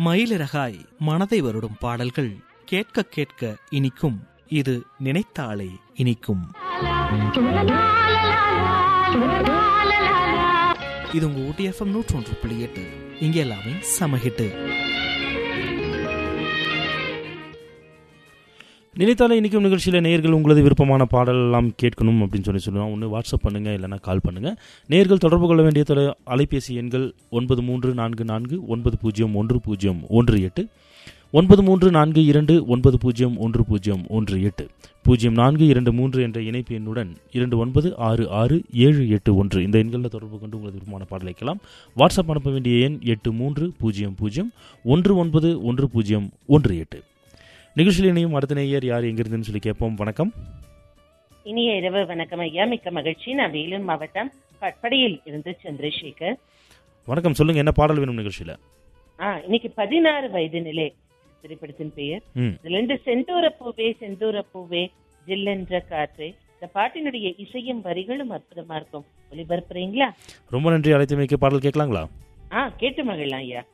மயிலிறகாய் மனதை வருடும் பாடல்கள் கேட்க கேட்க இனிக்கும் இது நினைத்தாலே இனிக்கும் இது உங்க ஊட்டி எஃப்எம் நூற்றொன்று புள்ளி எட்டு இங்க எல்லாமே சமஹிட்டு நினைத்தாலே இன்றைக்கும் நிகழ்ச்சியில் நேர்கள் உங்களது விருப்பமான பாடல் எல்லாம் கேட்கணும் அப்படின்னு சொல்லி சொல்லுவோம் ஒன்று வாட்ஸ்அப் பண்ணுங்கள் இல்லைனா கால் பண்ணுங்கள் நேர்கள் தொடர்பு கொள்ள வேண்டிய தொலை அலைபேசி எண்கள் ஒன்பது மூன்று நான்கு நான்கு ஒன்பது பூஜ்ஜியம் ஒன்று பூஜ்ஜியம் ஒன்று எட்டு ஒன்பது மூன்று நான்கு இரண்டு ஒன்பது பூஜ்ஜியம் ஒன்று பூஜ்ஜியம் ஒன்று எட்டு பூஜ்ஜியம் நான்கு இரண்டு மூன்று என்ற இணைப்பு எண்ணுடன் இரண்டு ஒன்பது ஆறு ஆறு ஏழு எட்டு ஒன்று இந்த எண்களில் தொடர்பு கொண்டு உங்களது விருப்பமான பாடல் வைக்கலாம் வாட்ஸ்அப் அனுப்ப வேண்டிய எண் எட்டு மூன்று பூஜ்ஜியம் பூஜ்ஜியம் ஒன்று ஒன்பது ஒன்று பூஜ்ஜியம் ஒன்று எட்டு நிகழ்ச்சியில் இணையும் அடுத்த நேயர் யார் எங்கிருந்துன்னு சொல்லி கேட்போம் வணக்கம் இனிய இரவு வணக்கம் ஐயா மிக்க மகிழ்ச்சி நான் வேலூர் மாவட்டம் கட்படியில் இருந்து சந்திரசேகர் வணக்கம் சொல்லுங்க என்ன பாடல் வேணும் நிகழ்ச்சியில ஆ இன்னைக்கு பதினாறு வயது நிலை திரைப்படத்தின் பெயர் ம் இதுல இருந்து செந்தூர பூவே செந்தூர பூவே ஜில்லென்ற காற்றே இந்த பாட்டினுடைய இசையும் வரிகளும் அற்புதமா இருக்கும் ஒளிபரப்புறீங்களா ரொம்ப நன்றி அழைத்து வைக்க பாடல் கேட்கலாங்களா ஆ கேட்டு மகிழலாம் ஐயா